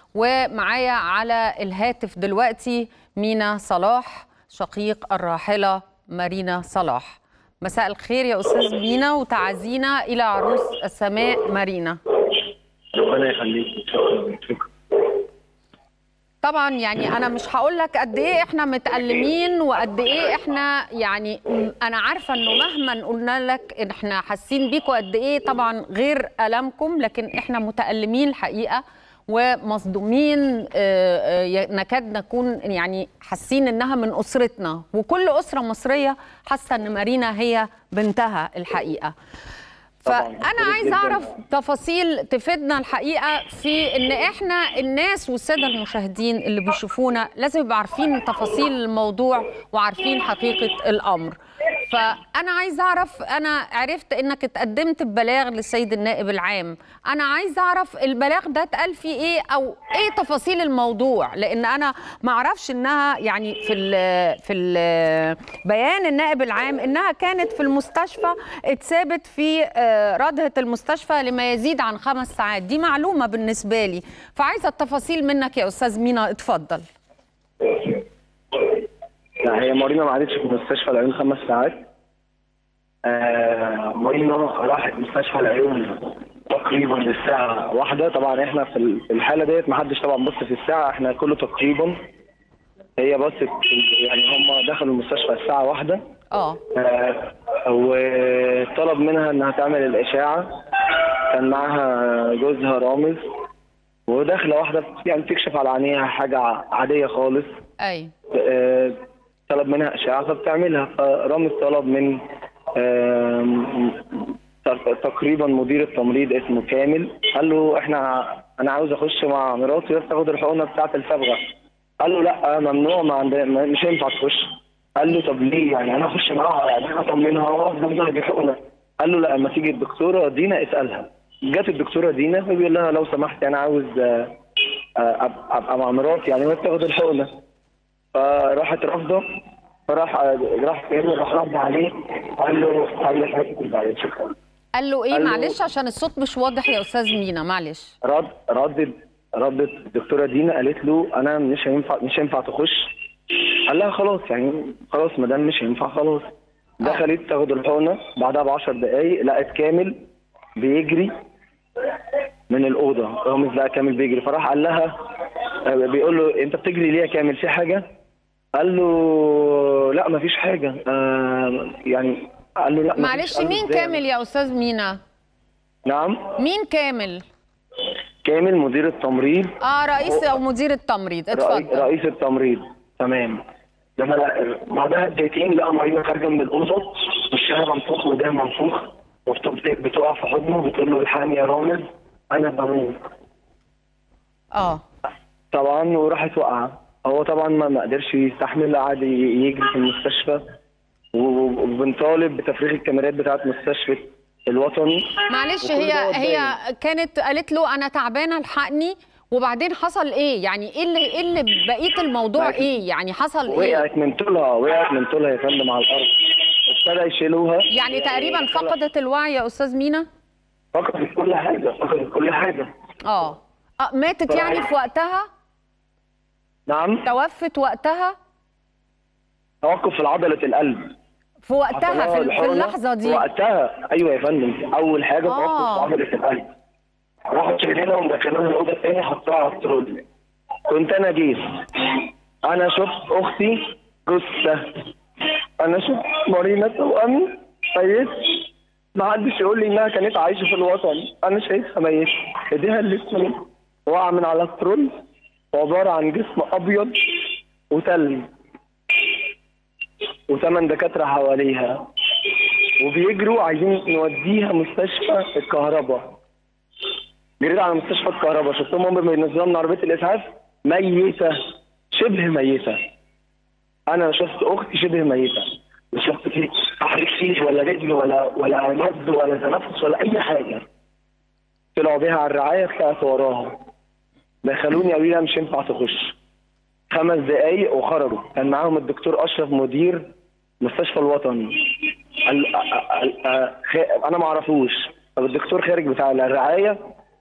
ومعايا على الهاتف دلوقتي مينا صلاح شقيق الراحلة مارينا صلاح مساء الخير يا أستاذ مينا وتعزينا إلى عروس السماء مارينا ربنا يخليك شكرا شكرا طبعا يعني انا مش هقول لك قد ايه احنا متألمين وقد ايه احنا يعني م- انا عارفه انه مهما قلنا لك ان احنا حاسين بيكوا قد ايه طبعا غير المكم لكن احنا متألمين الحقيقه ومصدومين آه، آه، ي- نكاد نكون يعني حاسين انها من اسرتنا وكل اسره مصريه حاسه ان مارينا هي بنتها الحقيقه طبعاً، فانا بشكرك عايز جداً. اعرف تفاصيل تفيدنا الحقيقه في ان احنا الناس والساده المشاهدين اللي بيشوفونا لازم يبقوا عارفين تفاصيل الموضوع وعارفين حقيقه الامر فانا عايز اعرف انا عرفت انك اتقدمت ببلاغ للسيد النائب العام انا عايز اعرف البلاغ ده اتقال فيه ايه او ايه تفاصيل الموضوع لان انا ما اعرفش انها يعني في ال في ال بيان النائب العام انها كانت في المستشفى اتثابت في آه، ردهه المستشفى لما يزيد عن خمس ساعات دي معلومه بالنسبه لي فعايزه التفاصيل منك يا استاذ مينا اتفضل لا هي مارينا ما قعدتش في المستشفى العيون خمس ساعات آه مارينا راحت مستشفى العيون تقريبا للساعة واحدة طبعا احنا في ال- في الحالة ديت ما حدش طبعا بص في الساعة احنا كله تقريبا هي بصت في- يعني هم دخلوا المستشفى الساعة واحدة اه آه، وطلب منها انها تعمل الاشاعه كان معاها جوزها رامز وداخله واحده يعني تكشف على عينيها حاجه عاديه خالص اي آه، طلب منها اشاعه فبتعملها فرامز طلب من آم، تق- تقريبا مدير التمريض اسمه كامل قال له احنا انا عاوز اخش مع مراتي بس تاخد الحقنه بتاعه الصبغه قال له لا ممنوع ما عند... ما- مش هينفع تخش قال له طب ليه يعني انا اخش معاها يعني اطمنها وافضل ضرب الحقنه قال له لا اما تيجي الدكتوره دينا اسالها جت الدكتوره دينا فبيقول لها لو سمحت انا عاوز آه، آه، أب- ابقى مع مراتي يعني وهي بتاخد الحقنه فراحت رافضه فراح راح كامل راح رد عليه قال له قال له حضرتك بعد شكرا قال له ايه قال له- معلش عشان الصوت مش واضح يا استاذ مينا معلش رد ردت ردت الدكتوره دينا قالت له انا مش هينفع مش هينفع تخش قال لها خلاص يعني خلاص ما دام مش هينفع خلاص دخلت تاخد الحقنه بعدها ب 10 دقائق لقت كامل بيجري من الاوضه رامز لقى كامل بيجري فراح قال لها آه، بيقول له انت بتجري ليه يا كامل في حاجه قال له لا ما فيش حاجه آه يعني قال له لا مفيش. معلش قال له مين إزاي؟ كامل يا استاذ مينا نعم مين كامل كامل مدير التمريض اه رئيس او مدير التمريض رئيس, اتفضل رئيس التمريض تمام لما بعدها بدقيقتين لقى مارينا خارجه من الاوضه وشها منفوخ وده منفوخ وبتبدأ بتقع في حضنه وبتقول له الحقني يا رامز انا بموت اه طبعا وراحت واقعه هو طبعا ما ما قدرش يستحمل قعد ي- يجري في المستشفى و- وبنطالب بتفريغ الكاميرات بتاعت مستشفى الوطني معلش وكل هي ده هي قدامي. كانت قالت له انا تعبانه الحقني وبعدين حصل ايه يعني ايه اللي ايه اللي بقيه الموضوع معلش. ايه يعني حصل ايه وقعت من طولها وقعت من طولها يا فندم على الارض ابتدى يشيلوها يعني تقريبا فقدت الوعي يا استاذ مينا فقدت كل حاجه فقدت كل حاجه اه آه، ماتت يعني في وقتها نعم توفت وقتها توقف في عضله القلب في وقتها حصلها في, ال- في الحقنة اللحظه في دي وقتها ايوه يا فندم اول حاجه آه. توقف في عضله القلب راحوا شايلينها ومدخلينها الاوضه الثانيه حطوها على الترول كنت انا جيت انا شفت اختي جثه انا شفت مارينا توأمي ميت ما حدش يقول لي انها كانت عايشه في الوطن انا شايفها ميت ايديها الاتنين واقعه من على الترول وعباره عن جسم ابيض وتلج وثمان دكاتره حواليها وبيجروا عايزين نوديها مستشفى الكهرباء جريت على مستشفى الكهرباء شفتهم هم بينزلوا من عربيه الاسعاف ميته شبه ميته انا شفت اختي شبه ميته مش شفت فيه تحريك فيه ولا رجل ولا ولا نبض ولا تنفس ولا اي حاجه طلعوا بيها على الرعايه طلعت وراها دخلوني قالوا لي مش ينفع تخش خمس دقايق وخرجوا كان معاهم الدكتور اشرف مدير مستشفى الوطني قال- قال- قال- خ- انا ما اعرفوش طب الدكتور خارج بتاع الرعايه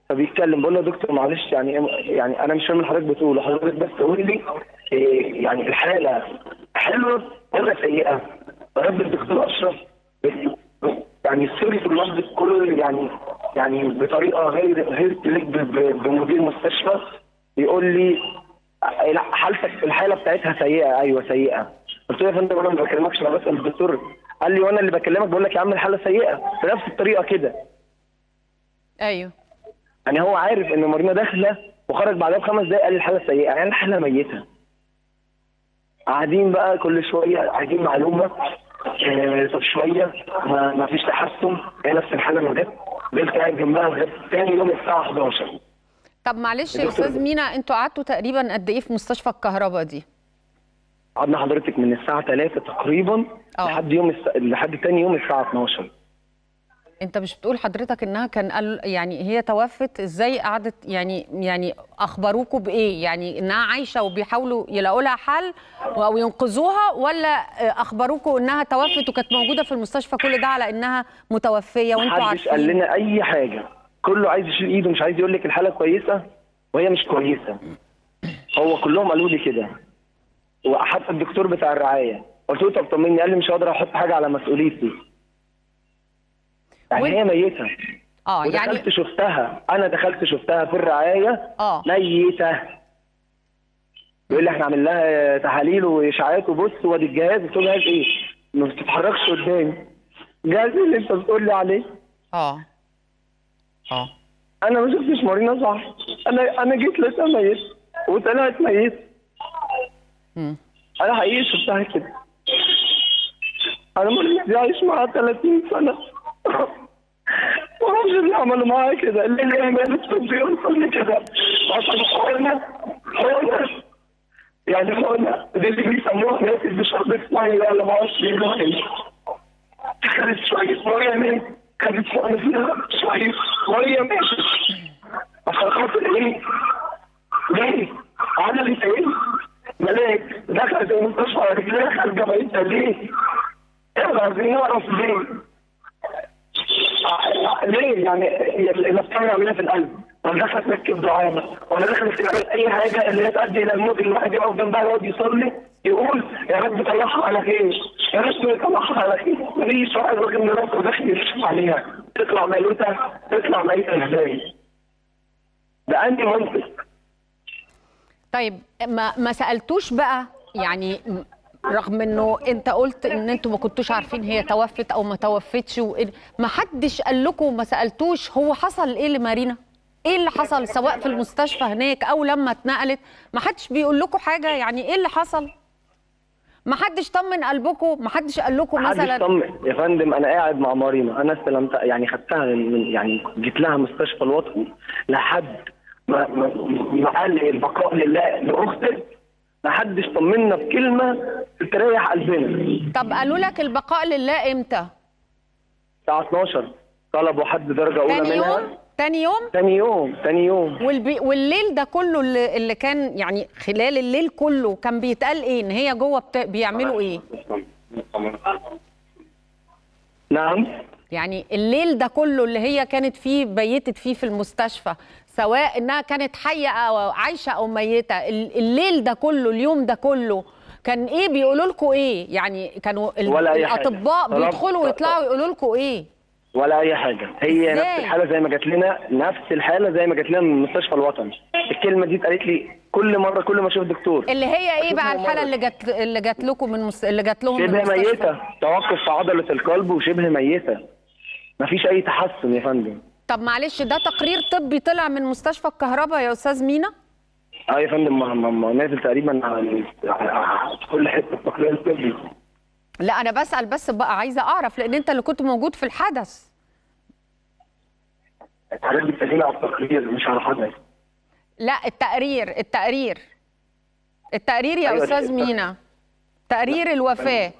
فبيتكلم بقول له يا دكتور معلش يعني يعني انا مش فاهم اللي حضرتك بتقوله حضرتك بس قول لي إيه يعني الحاله حلوه ولا سيئه؟ رد الدكتور اشرف يعني سوري في اللفظ كل يعني يعني بطريقه غير غير تليق ب- ب- بمدير مستشفى يقول لي لا حالتك الحاله بتاعتها سيئه ايوه سيئه قلت له يا فندم انا ما بكلمكش انا بسال الدكتور قال لي وانا اللي بكلمك بقول لك يا عم الحاله سيئه بنفس الطريقه كده ايوه يعني هو عارف ان مارينا داخله وخرج بعدها بخمس دقايق قال لي الحاله سيئه يعني الحاله ميته قاعدين بقى كل شويه عايزين معلومه آه، طب شويه ما, ما فيش تحسن هي نفس الحاله ما جت بنت قاعد جنبها لغايه تاني يوم الساعه 11 طب معلش يا دكتور- استاذ مينا انتوا قعدتوا تقريبا قد ايه في مستشفى الكهرباء دي قعدنا حضرتك من الساعه 3 تقريبا آه. لحد يوم الس... لحد تاني يوم الساعه 12 انت مش بتقول حضرتك انها كان قال يعني هي توفت ازاي قعدت يعني يعني اخبروكوا بايه يعني انها عايشه وبيحاولوا يلاقوا لها حل او ينقذوها ولا اخبروكوا انها توفت وكانت موجوده في المستشفى كل ده على انها متوفيه وانتوا محدش قال عارفين لنا اي حاجه كله عايز يشيل ايده مش عايز يقول لك الحاله كويسه وهي مش كويسه هو كلهم قالوا لي كده وحتى الدكتور بتاع الرعايه قلت له طب طمني قال لي مش هقدر احط حاجه على مسؤوليتي يعني وانت- هي ميته اه ودخلت يعني شفتها انا دخلت شفتها في الرعايه اه ميته يقول لي احنا عامل لها تحاليل واشاعات وبص وادي الجهاز قلت له جهاز ايه؟ ما بتتحركش قدامي جهاز اللي انت بتقول لي عليه اه اه انا ما شفتش مارينا صح انا انا جيت لقيتها ميت وطلعت ميت مم. انا حقيقي شفتها كده انا مارينا دي عايش معاها 30 سنه ما اعرفش اللي عملوا معاها كده اللي اللي عملت في الزيارة كل كده عشان حقنا حقنا يعني حقنا دي اللي بيسموها ناس بشربة ميه ولا ما اعرفش ايه ده إيه. خدت شوية ميه مات خدت حقن فيها شوية ميه ماتت عشان خاطر ايه؟ ليه؟ عملت ايه؟ ملاك دخلت المستشفى على رجليها خارجه ميتة ليه؟ احنا عايزين نعرف ليه؟ آه، ليه يعني الافكار يعملها في القلب ولا دخلت تركب دعامه ولا دخلت تعمل اي حاجه اللي هي تؤدي الى الموت الواحد يقف جنبها يقعد يصلي يقول يا رب طلعها على خير يا رب طلعها على خير مفيش واحد راجل من راسه داخل يشوف عليها تطلع ميتة تطلع ميتة ازاي؟ ده انهي منطق؟ طيب ما ما سالتوش بقى يعني م- رغم انه انت قلت ان انتوا ما كنتوش عارفين هي توفت او ما توفتش وإن- ما حدش قال لكم ما سالتوش هو حصل ايه لمارينا ايه اللي حصل سواء في المستشفى هناك او لما اتنقلت ما حدش بيقول لكم حاجه يعني ايه اللي حصل ما حدش طمن قلبكم ما حدش قال لكم محدش مثلا طمن يا فندم انا قاعد مع مارينا انا استلمت يعني خدتها من من- يعني جيت لها مستشفى الوطني لحد ما ما ما قال لي البقاء لله لاختك ما حدش طمنا بكلمه تريح قلبنا طب قالوا لك البقاء لله امتى الساعه 12 طلبوا حد درجه اولى تاني منها يوم تاني يوم تاني يوم تاني يوم والبي... والليل ده كله اللي, اللي كان يعني خلال الليل كله كان بيتقال ايه ان هي جوه بت... بيعملوا ايه نعم يعني الليل ده كله اللي هي كانت فيه بيتت فيه في المستشفى سواء انها كانت حيه او عايشه او ميته ال- الليل ده كله اليوم ده كله كان ايه بيقولوا لكم ايه يعني كانوا ال... ولا أي حاجة. الاطباء طلب- بيدخلوا ويطلعوا يقولوا لكم ايه ولا اي حاجه هي إزاي؟ نفس الحاله زي ما جات لنا نفس الحاله زي ما جات لنا من المستشفى الوطني الكلمه دي اتقالت لي كل مره كل ما اشوف دكتور اللي هي ايه أشوف بقى ممرض. الحاله اللي جت اللي جات لكم من مس... اللي جات لهم من شبه المستشفى ميته توقف في عضله القلب وشبه ميته مفيش اي تحسن يا فندم طب معلش ده تقرير طبي طلع من مستشفى الكهرباء يا استاذ مينا اه يا فندم ما- ما- ما نازل تقريبا على على كل حته التقرير الطبي لا انا بسال بس بقى عايزه اعرف لان انت اللي كنت موجود في الحدث الحاجات دي بتجينا على التقرير مش على حدث لا التقرير التقرير التقرير يا أيوة، استاذ التقرير. مينا تقرير الوفاه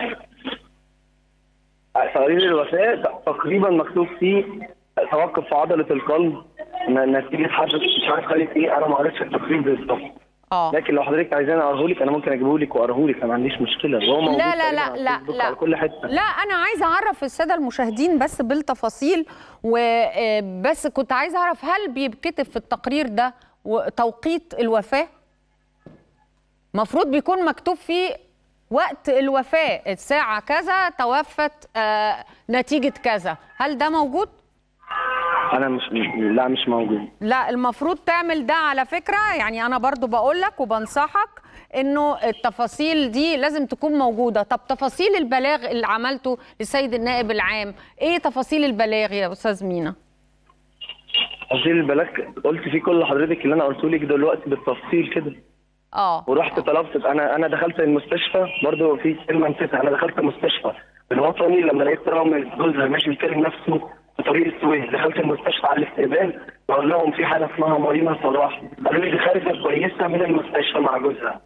تقرير الوفاه تقريبا مكتوب فيه توقف في عضله القلب ن- نتيجه حدث مش عارف خالد ايه انا ما عرفتش التقرير بالظبط اه لكن لو حضرتك عايزاني اقراه لك انا ممكن اجيبه لك واقراه لك انا ما عنديش مشكله وهو موجود لا لا تقريباً لا على لا الفيسبوك لا على كل حته لا انا عايزه اعرف الساده المشاهدين بس بالتفاصيل وبس كنت عايزه اعرف هل بيتكتب في التقرير ده و- توقيت الوفاه مفروض بيكون مكتوب فيه وقت الوفاه الساعه كذا توفت آه، نتيجه كذا هل ده موجود انا مش لا مش موجود لا المفروض تعمل ده على فكرة يعني أنا برضو بقول لك وبنصحك إنه التفاصيل دي لازم تكون موجودة طب تفاصيل البلاغ اللي عملته للسيد النائب العام إيه تفاصيل البلاغ يا أستاذ مينا تفاصيل البلاغ قلت فيه كل حضرتك اللي انا قلته لك دلوقتي بالتفصيل كده آه ورحت طلبت انا انا دخلت المستشفى برضه في كلمه نسيتها انا دخلت المستشفى الوطني لما لقيت رامي جوزها ماشي بيكلم نفسه في طريق السويس دخلت المستشفى على الاستقبال بقول لهم في حاله اسمها مريمه صلاح قالوا لي دي خارجه كويسه من المستشفى مع جوزها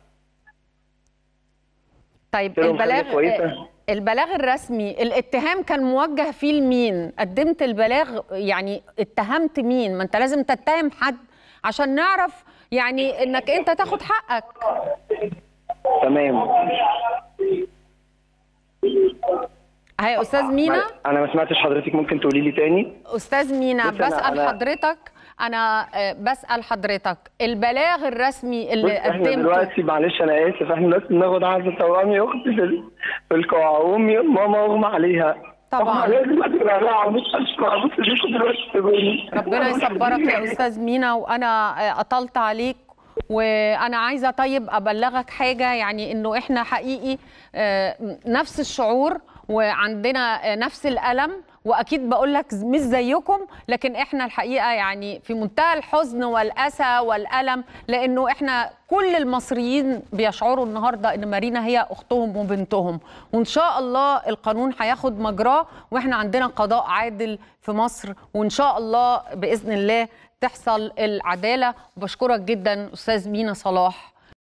طيب قلت لهم حاجة البلاغ كويسة. آه، البلاغ الرسمي الاتهام كان موجه فيه لمين قدمت البلاغ يعني اتهمت مين ما انت لازم تتهم حد عشان نعرف يعني انك انت تاخد حقك تمام هي استاذ مينا انا ما سمعتش حضرتك ممكن تقولي لي تاني استاذ مينا بص أنا- بسال أنا- حضرتك انا آه، بسال حضرتك البلاغ الرسمي بص اللي احنا قدمته دلوقتي معلش انا اسف احنا لازم ناخد عزة توامي اختي في ال- في القاعه وامي ماما اغمى عليها طبعاً. لازم ادخل عليها على المستشفى بص ليكوا دلوقتي تقولي ربنا يصبرك يا استاذ مينا وانا آه، اطلت عليك وانا عايزه طيب ابلغك حاجه يعني انه احنا حقيقي آه، نفس الشعور وعندنا آه، نفس الالم واكيد بقول لك مش زيكم لكن احنا الحقيقه يعني في منتهى الحزن والاسى والالم لانه احنا كل المصريين بيشعروا النهارده ان مارينا هي اختهم وبنتهم وان شاء الله القانون هياخد مجراه واحنا عندنا قضاء عادل في مصر وان شاء الله باذن الله تحصل العداله وبشكرك جدا استاذ مينا صلاح